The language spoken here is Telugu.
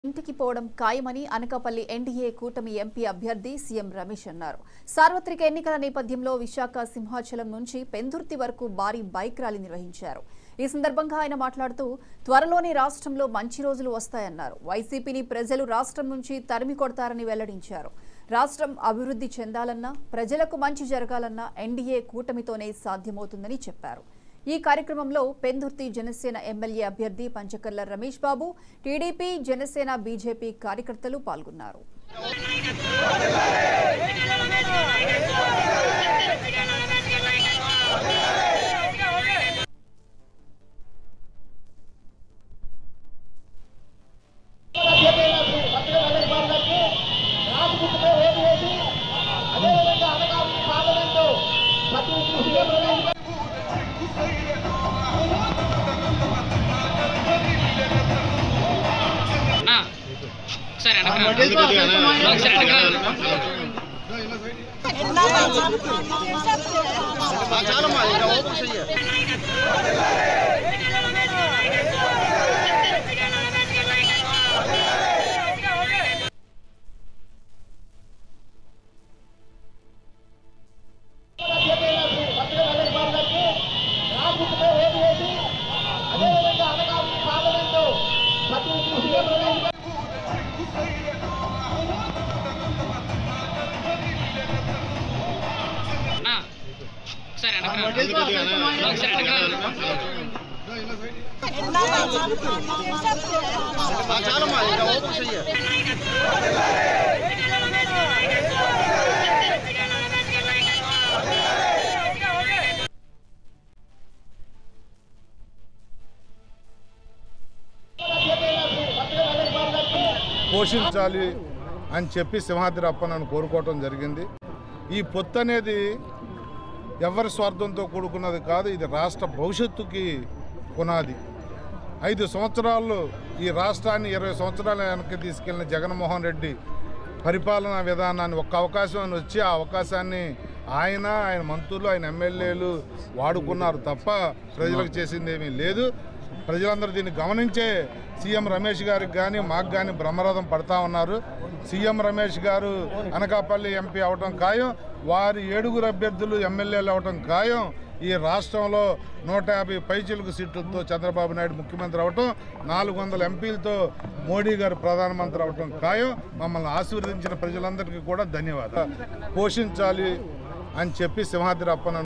ఇంటికి పోవడం ఖాయమని అనకాపల్లి ఎన్డీఏ కూటమి ఎంపీ అభ్యర్థి సీఎం రమేష్ అన్నారు సార్వత్రిక ఎన్నికల నేపథ్యంలో విశాఖ సింహాచలం నుంచి పెందుర్తి వరకు భారీ బైక్ ర్యాలీ నిర్వహించారు ఈ సందర్భంగా ఆయన మాట్లాడుతూ త్వరలోనే రాష్ట్రంలో మంచి రోజులు వస్తాయన్నారు వైసీపీని ప్రజలు రాష్ట్రం నుంచి తరిమి కొడతారని వెల్లడించారు రాష్ట్రం అభివృద్ధి చెందాలన్నా ప్రజలకు మంచి జరగాలన్నా ఎన్డీఏ కూటమితోనే సాధ్యమవుతుందని చెప్పారు ఈ కార్యక్రమంలో పెందుర్తి జనసేన ఎమ్మెల్యే అభ్యర్థి పంచకర్ల రమేష్ బాబు టీడీపీ జనసేన బీజేపీ కార్యకర్తలు పాల్గొన్నారు అన్నా, ఒకసారి వెనక్కి రా. ఒకసారి వెనక్కి రా. అన్నా, ఒకసారి వెనక్కి రా. ఒకసారి వెనక్కి రా. పోషించాలి అని చెప్పి సింహాద్రి అప్ప నన్ను కోరుకోవటం జరిగింది ఈ పొత్తు అనేది ఎవరి స్వార్థంతో కూడుకున్నది కాదు ఇది రాష్ట్ర భవిష్యత్తుకి పునాది ఐదు సంవత్సరాల్లో ఈ రాష్ట్రాన్ని ఇరవై సంవత్సరాల వెనక్కి తీసుకెళ్లిన జగన్మోహన్ రెడ్డి పరిపాలనా విధానాన్ని ఒక్క అవకాశం అని వచ్చి ఆ అవకాశాన్ని ఆయన ఆయన మంత్రులు ఆయన ఎమ్మెల్యేలు వాడుకున్నారు తప్ప ప్రజలకు చేసింది ఏమీ లేదు ప్రజలందరూ దీన్ని గమనించే సీఎం రమేష్ గారికి కానీ మాకు కానీ బ్రహ్మరథం పడతా ఉన్నారు సీఎం రమేష్ గారు అనకాపల్లి ఎంపీ అవటం ఖాయం వారి ఏడుగురు అభ్యర్థులు ఎమ్మెల్యేలు అవటం ఖాయం ఈ రాష్ట్రంలో నూట యాభై పైచిలుకు సీట్లతో చంద్రబాబు నాయుడు ముఖ్యమంత్రి అవటం నాలుగు వందల ఎంపీలతో మోడీ గారు ప్రధానమంత్రి అవటం ఖాయం మమ్మల్ని ఆశీర్వదించిన ప్రజలందరికీ కూడా ధన్యవాదాలు పోషించాలి అని చెప్పి సింహాద్రి అప్పన